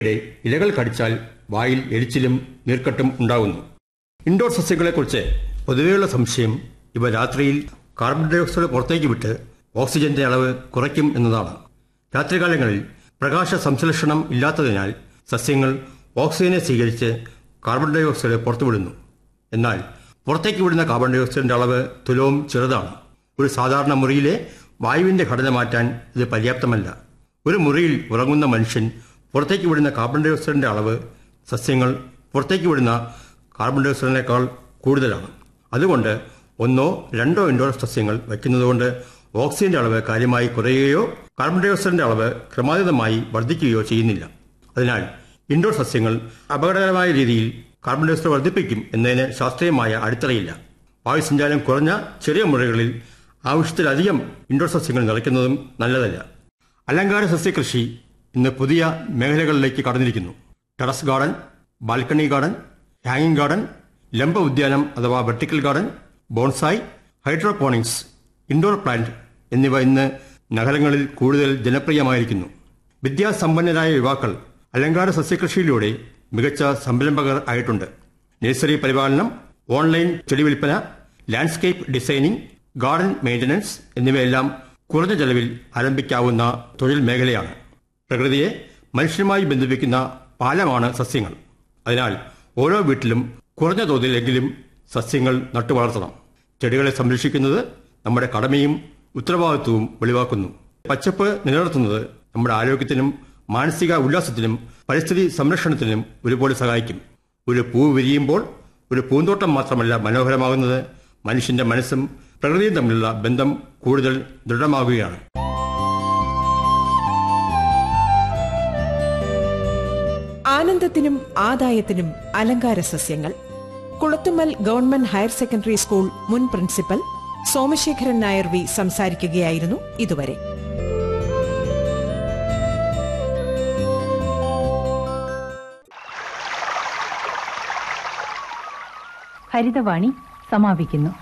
ഇടെ ഇലകൾ കടിച്ചാൽ വായിൽ എരിച്ചിലും നീർക്കെട്ടും ഉണ്ടാകുന്നു ഇൻഡോർ സസ്യങ്ങളെക്കുറിച്ച് പൊതുവെയുള്ള സംശയം ഇവ രാത്രിയിൽ കാർബൺ ഡയോക്സൈഡ് പുറത്തേക്ക് വിട്ട് ഓക്സിജന്റെ അളവ് കുറയ്ക്കും എന്നതാണ് രാത്രികാലങ്ങളിൽ പ്രകാശ സംശ്ലേഷണം ഇല്ലാത്തതിനാൽ സസ്യങ്ങൾ ഓക്സിജനെ സ്വീകരിച്ച് കാർബൺ ഡയോക്സൈഡ് പുറത്തുവിടുന്നു എന്നാൽ പുറത്തേക്ക് വിടുന്ന കാർബൺ ഡയോക്സൈഡിന്റെ അളവ് തുലവും ചെറുതാണ് ഒരു സാധാരണ മുറിയിലെ വായുവിന്റെ ഘടന മാറ്റാൻ ഇത് പര്യാപ്തമല്ല ഒരു മുറിയിൽ ഉറങ്ങുന്ന മനുഷ്യൻ പുറത്തേക്ക് വിടുന്ന കാർബൺ ഡയോക്സൈഡിന്റെ അളവ് സസ്യങ്ങൾ പുറത്തേക്ക് വിടുന്ന കാർബൺ ഡയോക്സൈഡിനേക്കാൾ കൂടുതലാണ് അതുകൊണ്ട് ഒന്നോ രണ്ടോ ഇൻഡോർ സസ്യങ്ങൾ വയ്ക്കുന്നതുകൊണ്ട് ഓക്സിജന്റെ അളവ് കാര്യമായി കുറയുകയോ കാർബൺ ഡയോക്സൈഡിന്റെ അളവ് ക്രമാതീതമായി വർദ്ധിക്കുകയോ ചെയ്യുന്നില്ല അതിനാൽ ഇൻഡോർ സസ്യങ്ങൾ അപകടകരമായ രീതിയിൽ കാർബൺ ഡയോക്സൈഡ് വർദ്ധിപ്പിക്കും എന്നതിന് ശാസ്ത്രീയമായ അടിത്തറയില്ല വായുസഞ്ചാരം കുറഞ്ഞ ചെറിയ മുറികളിൽ ആവശ്യത്തിലധികം ഇൻഡോർ സസ്യങ്ങൾ നിറയ്ക്കുന്നതും നല്ലതല്ല അലങ്കാര സസ്യകൃഷി ഇന്ന് പുതിയ മേഖലകളിലേക്ക് കടന്നിരിക്കുന്നു ടെറസ് ഗാർഡൻ ബാൽക്കണി ഗാർഡൻ ഹാങ്ങിങ് ഗാർഡൻ ലംബ ഉദ്യാനം അഥവാ vertical garden bonsai hydroponics indoor plant എന്നിവ ഇന്ന് നഗരങ്ങളിൽ കൂടുതൽ ജനപ്രിയമായിരിക്കുന്നു വിദ്യാസമ്പന്നരായ യുവാക്കൾ അലങ്കാര സസ്യകൃഷിയിലൂടെ മികച്ച സംരംഭകർ ആയിട്ടുണ്ട് നഴ്സറി പരിപാലനം ഓൺലൈൻ ചെടി വിൽപ്പന ലാൻഡ്സ്കേപ്പ് ഡിസൈനിംഗ് ഗാർഡൻ മെയിന്റനൻസ് എന്നിവയെല്ലാം കുറഞ്ഞ ചെലവിൽ ആരംഭിക്കാവുന്ന തൊഴിൽ മേഖലയാണ് പ്രകൃതിയെ മനുഷ്യനുമായി ബന്ധിപ്പിക്കുന്ന പാലമാണ് സസ്യങ്ങൾ അതിനാൽ ഓരോ വീട്ടിലും കുറഞ്ഞ തോതിലെങ്കിലും സസ്യങ്ങൾ നട്ടുവളർത്തണം ചെടികളെ സംരക്ഷിക്കുന്നത് നമ്മുടെ കടമയും ഉത്തരവാദിത്വവും വെളിവാക്കുന്നു പച്ചപ്പ് നിലനിർത്തുന്നത് നമ്മുടെ ആരോഗ്യത്തിനും മാനസിക ഉല്ലാസത്തിനും പരിസ്ഥിതി സംരക്ഷണത്തിനും ഒരുപോലെ സഹായിക്കും ഒരു പൂ വിരിയുമ്പോൾ ഒരു പൂന്തോട്ടം മാത്രമല്ല മനോഹരമാകുന്നത് മനുഷ്യന്റെ മനസ്സും പ്രകൃതിയും തമ്മിലുള്ള ബന്ധം കൂടുതൽ ദൃഢമാകുകയാണ് ആനന്ദത്തിനും ആദായത്തിനും അലങ്കാര സസ്യങ്ങൾ Kulathummal government higher secondary school മുൻ പ്രിൻസിപ്പൽ സോമശേഖരൻ നായർ വി സംസാരിക്കുകയായിരുന്നു ഇതുവരെ ഹരിതവാണി സമാപിക്കുന്നു